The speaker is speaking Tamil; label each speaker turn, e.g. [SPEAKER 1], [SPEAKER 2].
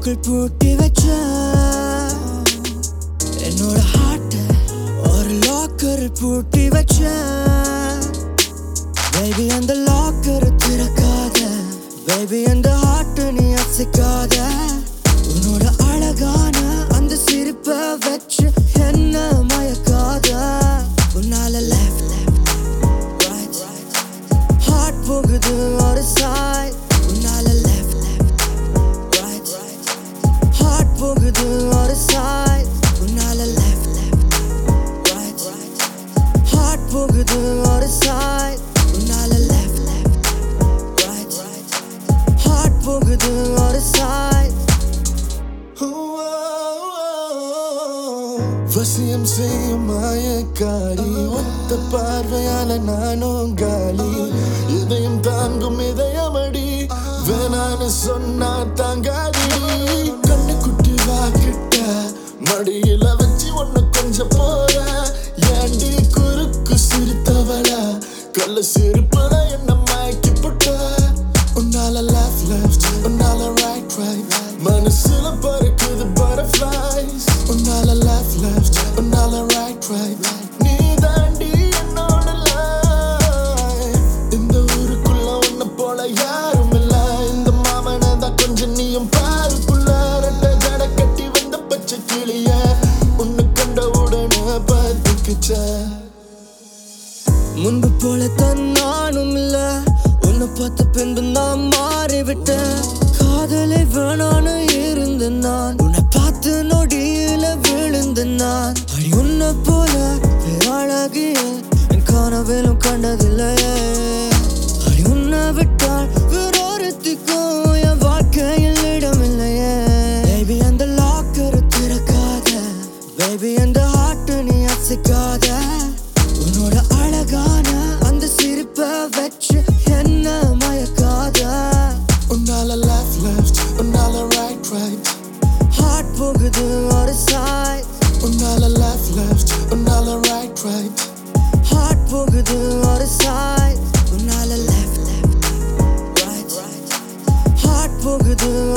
[SPEAKER 1] கண்ணுக்குள் பூட்டி வச்ச என்னோட ஹார்ட்ட ஒரு லாக்கர் பூட்டி வச்ச பேபி அந்த லாக்கர் திறக்காத பேபி அந்த ஹார்ட்ட நீ அசைக்காத உன்னோட அழகான அந்த சிரிப்பை வச்சு என்ன மயக்காத உன்னால left left right ஹார்ட் போகுது ஒரு side உன்னால left left right ஹார்ட் போகுது ஒரு side உன்னால left left right ஹார்ட் போகுது ஒரு side உன்னால left left right ஹார்ட் போகுது ஒரு side
[SPEAKER 2] வசியம் செய்யும் மாயக்காரி ஒத்த பார்வையால நானும் காலி இதயம் தாங்கும் இதயமடி வேணான்னு சொன்னா தாங்காதி கண்ணு குட்டி வா கிட்ட மடியில வச்சு ஒன்னு கொஞ்சம் போற ஏண்டி குறுக்கு சிரித்தவள கள்ள சிரிப்புல என்ன மயக்கி புட்ட உன்னால left left உன்னால right right மனசுல பறக்குது butterflies உன்னால left left உன்னால right right நீ தாண்டி என்னோட life இந்த ஊருக்குள்ள உன்னை போல யாரும் இல்ல இந்த மாமனை தான் கொஞ்சம் நீயும் பாருக்குள்ள ரெட்ட ஜட கட்டி வந்த பச்சை கிளிய உன்னை கண்ட உடனே பார்த்துக்கிச்ச
[SPEAKER 1] முன்பு போல தான் நானும் இல்ல உன்னை பார்த்த பின்பு நான் மாறிவிட்டேன் காதலை வேணான்னு இருந்த நான் உன்னை பார்த்து நொடியில விழுந்த நான் அடி உன்னை போல வேறாளாகிய என் கனவிலும் கண்டதில்லையே அடி உன்னை விட்டால் வேறொருத்திக்கும் என் வாழ்க்கையில் இடமில்லையே பேபி அந்த லாக்கர் திறக்காத பேபி அந்த ஹார்ட் நீ அசைக்காத உன்னோட அழகான அந்த சிரிப்பை வச்சு என்ன மயக்காத
[SPEAKER 2] உன்னால left left உன்னால right right
[SPEAKER 1] ஹார்ட் போகுது ஒரு சாய்
[SPEAKER 2] உன்னால left left உன்னால right right
[SPEAKER 1] ஹார்ட் போகுது ஒரு சாய் உன்னால left left right ஹார்ட் போகுது